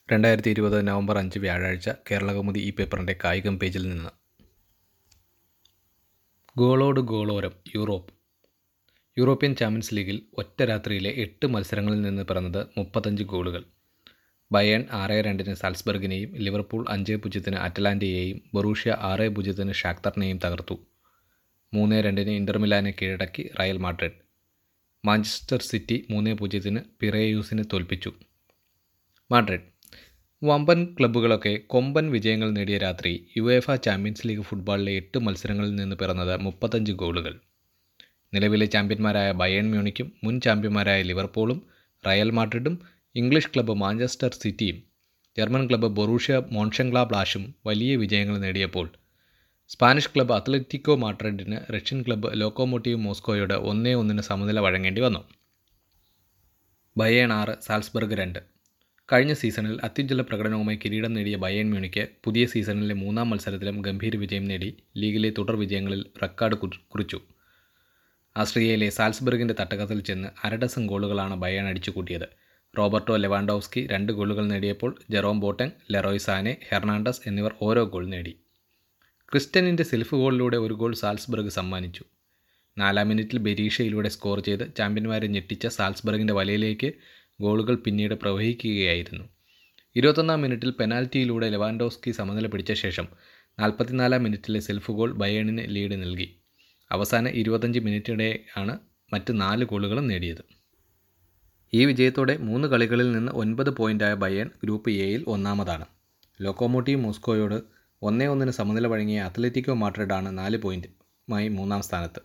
രണ്ടായിരത്തി ഇരുപത് നവംബർ അഞ്ച് വ്യാഴാഴ്ച കേരളകൗമുദി ഈ പേപ്പറിൻ്റെ കായികം പേജിൽ നിന്ന് ഗോളോട് ഗോളോരം യൂറോപ്പ് യൂറോപ്യൻ ചാമ്പ്യൻസ് ലീഗിൽ ഒറ്റ രാത്രിയിലെ എട്ട് മത്സരങ്ങളിൽ നിന്ന് പിറന്നത് മുപ്പത്തഞ്ച് ഗോളുകൾ ബയേൺ ആറ് രണ്ടിന് സാൽസ്ബർഗിനെയും ലിവർപൂൾ അഞ്ച് പൂജ്യത്തിന് അറ്റലാൻറ്റയെയും ബൊറൂഷ്യ ആറ് പൂജ്യത്തിന് ഷാക്തറിനെയും തകർത്തു മൂന്ന് രണ്ടിന് ഇൻ്റർ മിലാനെ കീഴടക്കി റയൽ മാഡ്രിഡ് മാഞ്ചസ്റ്റർ സിറ്റി മൂന്ന് പൂജ്യത്തിന് പിറേയൂസിനെ തോൽപ്പിച്ചു മാഡ്രിഡ് വമ്പൻ ക്ലബ്ബുകളൊക്കെ കൊമ്പൻ വിജയങ്ങൾ നേടിയ രാത്രി യുവേഫ ചാമ്പ്യൻസ് ലീഗ് ഫുട്ബോളിലെ എട്ട് മത്സരങ്ങളിൽ നിന്ന് പിറന്നത് മുപ്പത്തഞ്ച് ഗോളുകൾ നിലവിലെ ചാമ്പ്യന്മാരായ ബയേൺ മ്യൂണിക്കും മുൻ ചാമ്പ്യന്മാരായ ലിവർപൂളും റയൽ മാഡ്രിഡും ഇംഗ്ലീഷ് ക്ലബ്ബ് മാഞ്ചസ്റ്റർ സിറ്റിയും ജർമ്മൻ ക്ലബ്ബ് ബൊറൂഷ്യ മോൺഷംഗ്ലാ ബ്ലാഷും വലിയ വിജയങ്ങൾ നേടിയപ്പോൾ സ്പാനിഷ് ക്ലബ്ബ് അത്ലറ്റിക്കോ മാഡ്രിഡിന് റഷ്യൻ ക്ലബ്ബ് ലോക്കോമോട്ടീവ് മോസ്കോയോട് ഒന്നേ ഒന്നിന് സമനില വഴങ്ങേണ്ടി വന്നു ബയേൺ ആറ് സാൽസ്ബർഗ് രണ്ട് കഴിഞ്ഞ സീസണിൽ അത്യുജ്വല പ്രകടനവുമായി കിരീടം നേടിയ ബയേൺ മ്യൂണിക്ക് പുതിയ സീസണിലെ മൂന്നാം മത്സരത്തിലും ഗംഭീര വിജയം നേടി ലീഗിലെ തുടർ വിജയങ്ങളിൽ റെക്കോർഡ് കുറിച്ചു ആസ്ട്രിയയിലെ സാൽസ്ബർഗിൻ്റെ തട്ടകത്തിൽ ചെന്ന് അരഡസൻ ഗോളുകളാണ് ബയേൺ അടിച്ചുകൂട്ടിയത് റോബർട്ടോ ലെവാൻഡോവ്സ്കി രണ്ട് ഗോളുകൾ നേടിയപ്പോൾ Jerome Boateng Leroy Sane Hernandez എന്നിവർ ഓരോ ഗോൾ നേടി ക്രിസ്റ്റനിൻ്റെ സെൽഫ് ഗോളിലൂടെ ഒരു ഗോൾ സാൽസ്ബർഗ് സമ്മാനിച്ചു നാലാം മിനിറ്റിൽ ബെരീഷയിലൂടെ സ്കോർ ചെയ്ത് ചാമ്പ്യന്മാരെ ഞെട്ടിച്ച സാൽസ്ബർഗിൻ്റെ വലയിലേക്ക് ഗോളുകൾ പിന്നീട് പ്രവഹിക്കുകയായിരുന്നു ഇരുപത്തൊന്നാം മിനിറ്റിൽ പെനാൽറ്റിയിലൂടെ ലെവാൻഡോസ്കി സമനില പിടിച്ച ശേഷം നാൽപ്പത്തിനാലാം മിനിറ്റിലെ സെൽഫ് ഗോൾ ബയേണിന് ലീഡ് നൽകി അവസാന ഇരുപത്തഞ്ച് മിനിറ്റിടെയാണ് മറ്റ് നാല് ഗോളുകളും നേടിയത് ഈ വിജയത്തോടെ മൂന്ന് കളികളിൽ നിന്ന് ഒൻപത് പോയിൻ്റായ ബയേൺ ഗ്രൂപ്പ് എയിൽ ഒന്നാമതാണ് ലോക്കോമോട്ടീവ് മോസ്കോയോട് ഒന്നേ ഒന്നിന് സമനില വഴങ്ങിയ അത്ലറ്റിക്കോ മാഡ്രിഡാണ് നാല് പോയിൻറ്റുമായി മൂന്നാം സ്ഥാനത്ത്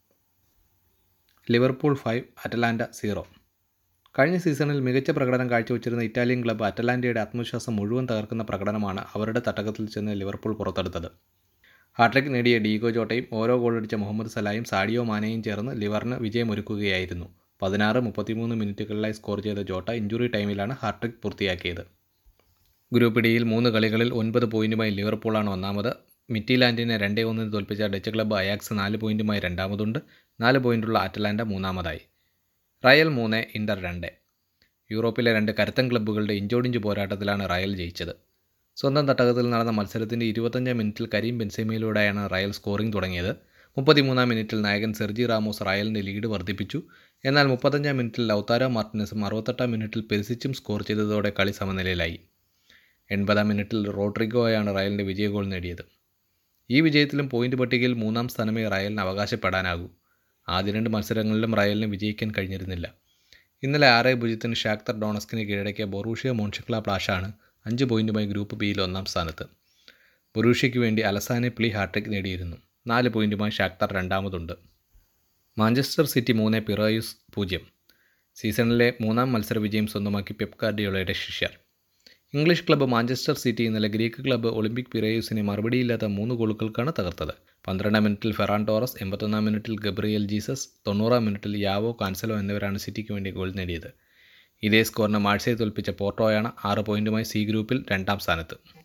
ലിവർപൂൾ ഫൈവ് അറ്റലാൻറ്റ സീറോ കഴിഞ്ഞ സീസണിൽ മികച്ച പ്രകടനം കാഴ്ചവെച്ചിരുന്ന ഇറ്റാലിയൻ ക്ലബ്ബ് അറ്റലാൻറ്റയുടെ ആത്മവിശ്വാസം മുഴുവൻ തകർക്കുന്ന പ്രകടനമാണ് അവരുടെ തട്ടകത്തിൽ ചെന്ന് ലിവർപൂൾ പുറത്തെടുത്തത് ഹാട്രിക് നേടിയ ഡീഗോ ജോട്ടയും ഓരോ ഗോളടിച്ച മുഹമ്മദ് സലായും സാഡിയോ മാനയും ചേർന്ന് ലിവറിന് വിജയമൊരുക്കുകയായിരുന്നു പതിനാറ് മുപ്പത്തിമൂന്ന് മിനിറ്റുകളിലായി സ്കോർ ചെയ്ത ജോട്ട ഇഞ്ചുറി ടൈമിലാണ് ഹാട്രിക് പൂർത്തിയാക്കിയത് ഗ്രൂപ്പ് ഡിയിൽ മൂന്ന് കളികളിൽ ഒൻപത് പോയിൻറ്റുമായി ലിവർപൂളാണ് ഒന്നാമത് മിറ്റിലാൻഡിനെ രണ്ടേ ഒന്നിന് തോൽപ്പിച്ച ഡച്ച് ക്ലബ്ബ് അയാക്സ് നാല് പോയിൻറ്റുമായി രണ്ടാമതുണ്ട് നാല് പോയിൻറ്റുള്ള അറ്റലാൻറ്റ മൂന്നാമതായി റയൽ മൂന്ന് ഇൻ്റർ രണ്ട് യൂറോപ്പിലെ രണ്ട് കരുത്തൻ ക്ലബ്ബുകളുടെ ഇഞ്ചോടിഞ്ച് പോരാട്ടത്തിലാണ് റയൽ ജയിച്ചത് സ്വന്തം തട്ടകത്തിൽ നടന്ന മത്സരത്തിൻ്റെ ഇരുപത്തഞ്ചാം മിനിറ്റിൽ കരീം ബെൻസെമയിലൂടെയാണ് റയൽ സ്കോറിംഗ് തുടങ്ങിയത് മുപ്പത്തിമൂന്നാം മിനിറ്റിൽ നായകൻ സെർജി റാമോസ് റയലിൻ്റെ ലീഡ് വർദ്ധിപ്പിച്ചു എന്നാൽ മുപ്പത്തഞ്ചാം മിനിറ്റിൽ ലൗതാരോ മാർട്ടിനസും അറുപത്തെട്ടാം മിനിറ്റിൽ പെരിസിച്ചും സ്കോർ ചെയ്തതോടെ കളി സമനിലയിലായി എൺപതാം മിനിറ്റിൽ റോഡ്രിഗോയാണ് റയലിൻ്റെ വിജയ ഗോൾ നേടിയത് ഈ വിജയത്തിലും പോയിന്റ് പട്ടികയിൽ മൂന്നാം സ്ഥാനമേ റയലിന് അവകാശപ്പെടാനാകൂ ആദ്യ രണ്ട് മത്സരങ്ങളിലും റയലിന് വിജയിക്കാൻ കഴിഞ്ഞിരുന്നില്ല ഇന്നലെ ആറ് പൂജ്യത്തിന് ഷാക്തർ ഡോണസ്കിന് കീഴടക്കിയ ബൊറൂഷ്യ മോൺഷിക്ല പ്ലാഷാണ് അഞ്ച് പോയിന്റുമായി ഗ്രൂപ്പ് ബിയിൽ ഒന്നാം സ്ഥാനത്ത് ബൊറൂഷ്യയ്ക്ക് വേണ്ടി അലസാനെ പ്ലി ഹാട്രിക് നേടിയിരുന്നു നാല് പോയിന്റുമായി ഷാക്തർ രണ്ടാമതുണ്ട് മാഞ്ചസ്റ്റർ സിറ്റി മൂന്ന് പിറോയുസ് പൂജ്യം സീസണിലെ മൂന്നാം മത്സര വിജയം സ്വന്തമാക്കി പെപ് ഗാർഡിയോളയുടെ ശിഷ്യർ ഇംഗ്ലീഷ് ക്ലബ്ബ് മാഞ്ചസ്റ്റർ സിറ്റി ഇന്നലെ ഗ്രീക്ക് ക്ലബ്ബ് ഒളിമ്പിക് പിറേയൂസിനെ മറുപടിയില്ലാത്ത മൂന്ന് ഗോളുകൾക്കാണ് തകർത്തത് പന്ത്രണ്ടാം മിനിറ്റിൽ ഫെറാൻ ടോറസ് എൺപത്തൊന്നാം മിനിറ്റിൽ ഗബ്രിയൽ ജീസസ് തൊണ്ണൂറാം മിനിറ്റിൽ യാവോ കാൻസലോ എന്നിവരാണ് സിറ്റിക്ക് വേണ്ടി ഗോൾ നേടിയത് ഇതേ സ്കോറിന് മാഴ്സയെ തോൽപ്പിച്ച പോർട്ടോയാണ് ആറ് പോയിന്റുമായി സി ഗ്രൂപ്പിൽ രണ്ടാം സ്ഥാനത്ത്